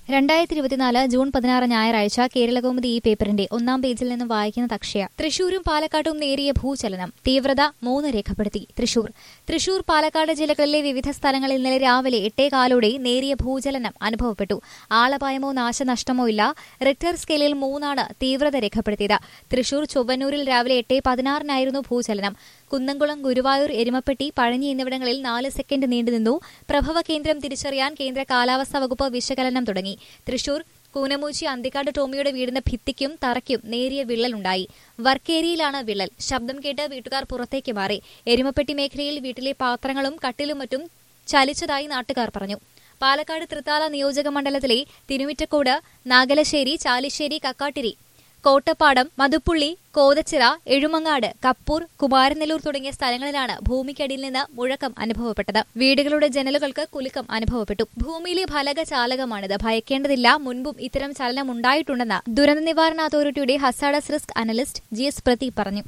രണ്ടായിരത്തി ഇരുപത്തിനാല് ജൂൺ പതിനാറ് ഞായറാഴ്ച കേരളകൗമുദി ഈ പേപ്പറിന്റെ ഒന്നാം പേജിൽ നിന്നും വായിക്കുന്നത് അക്ഷയ തൃശൂരും പാലക്കാട്ടും നേരിയ ഭൂചലനം തീവ്രത മൂന്ന് രേഖപ്പെടുത്തി തൃശൂർ തൃശൂർ പാലക്കാട് ജില്ലകളിലെ വിവിധ സ്ഥലങ്ങളിൽ ഇന്നലെ രാവിലെ എട്ടേകാലോടെ നേരിയ ഭൂചലനം അനുഭവപ്പെട്ടു ആളപായമോ നാശനഷ്ടമോ ഇല്ല റിക്ടർ സ്കെയിലിൽ മൂന്നാണ് തീവ്രത രേഖപ്പെടുത്തിയത് തൃശൂർ ചൊവ്വന്നൂരിൽ രാവിലെ എട്ട് പതിനാറിനായിരുന്നു ഭൂചലനം കുന്നംകുളം ഗുരുവായൂർ എരുമപ്പെട്ടി പഴഞ്ഞി എന്നിവിടങ്ങളിൽ നാല് സെക്കൻഡ് നീണ്ടുനിന്നു പ്രഭവ കേന്ദ്രം തിരിച്ചറിയാൻ കേന്ദ്ര കാലാവസ്ഥാ വകുപ്പ് വിശകലനം തുടങ്ങി തൃശൂർ കൂനമൂച്ചി അന്തിക്കാട് ടോമിയുടെ വീടിന് ഭിത്തിക്കും തറയ്ക്കും നേരിയ വിള്ളലുണ്ടായി വർക്കേരിയിലാണ് വിള്ളൽ ശബ്ദം കേട്ട് വീട്ടുകാർ പുറത്തേക്ക് മാറി എരുമപ്പെട്ടി മേഖലയിൽ വീട്ടിലെ പാത്രങ്ങളും കട്ടിലും മറ്റും ചലിച്ചതായി നാട്ടുകാർ പറഞ്ഞു പാലക്കാട് തൃത്താല നിയോജക മണ്ഡലത്തിലെ തിരുമിറ്റക്കോട് നാഗലശ്ശേരി ചാലിശ്ശേരി കക്കാട്ടിരി കോട്ടപ്പാടം മതുപ്പുള്ളി കോതച്ചിറ എഴുമങ്ങാട് കപ്പൂർ കുമാരനെല്ലൂർ തുടങ്ങിയ സ്ഥലങ്ങളിലാണ് ഭൂമിക്കടിയിൽ നിന്ന് മുഴക്കം അനുഭവപ്പെട്ടത് വീടുകളുടെ ജനലുകൾക്ക് കുലുക്കം അനുഭവപ്പെട്ടു ഭൂമിയിലെ ഫലക ചാലകമാണിത് ഭയക്കേണ്ടതില്ല മുൻപും ഇത്തരം ചലനം ഉണ്ടായിട്ടുണ്ടെന്ന് ദുരന്ത നിവാരണ അതോറിറ്റിയുടെ hazardous risk analyst G S Pradeep പറഞ്ഞു